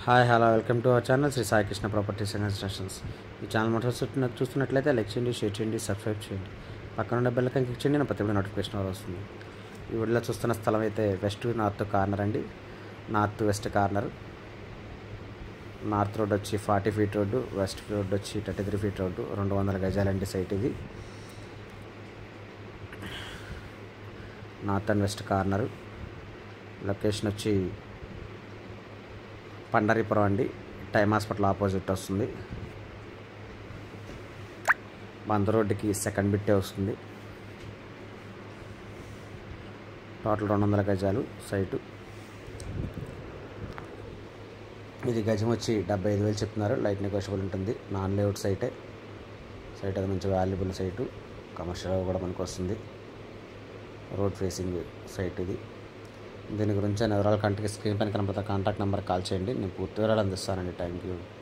hi hello welcome to our channel Shri Sai Krishna properties and constructions ఈ channel మొదటి చూస్తున్నట్లయితే like చేయండి షేర్ చేయండి సబ్స్క్రైబ్ చేయండి పక్కన ఉన్న బెల్ క్లిక్ చేయండి నా ప్రతి నోటిఫికేషన్ వస్తుంది ఈ వీడియోలో చూస్తున్న స్థలం అయితే వెస్ట్ నార్త్ కార్నర్ అండి north west corner north road వచ్చి forty feet road west road వచ్చి థర్టీ త్రీ ఫీట్ రోడ్డు రెండు వందల గజాలండి సైట్ ఇది north and west corner location వచ్చి పండరీపురం అండి టైమ్ హాస్పిటల్ ఆపోజిట్ వస్తుంది బంద రోడ్డుకి సెకండ్ బిట్టే వస్తుంది టోటల్ రెండు వందల గజాలు సైటు ఇది గజం వచ్చి డెబ్బై ఐదు వేలు చెప్తున్నారు లైట్ నెగోషియబుల్ ఉంటుంది నాన్ లేఅవుట్ సైటే సైట్ అది మంచి వాల్యుబుల్ సైటు కమర్షియల్ కూడా మనకు వస్తుంది రోడ్ ఫేసింగ్ సైట్ ఇది దీని గురించి వివరాల కంటికి స్క్రీన్ పైన కనపడతా కాంటాక్ట్ నెంబర్ కాల్ చేయండి నేను పూర్తి వివరాలు అందిస్తానండి థ్యాంక్ యూ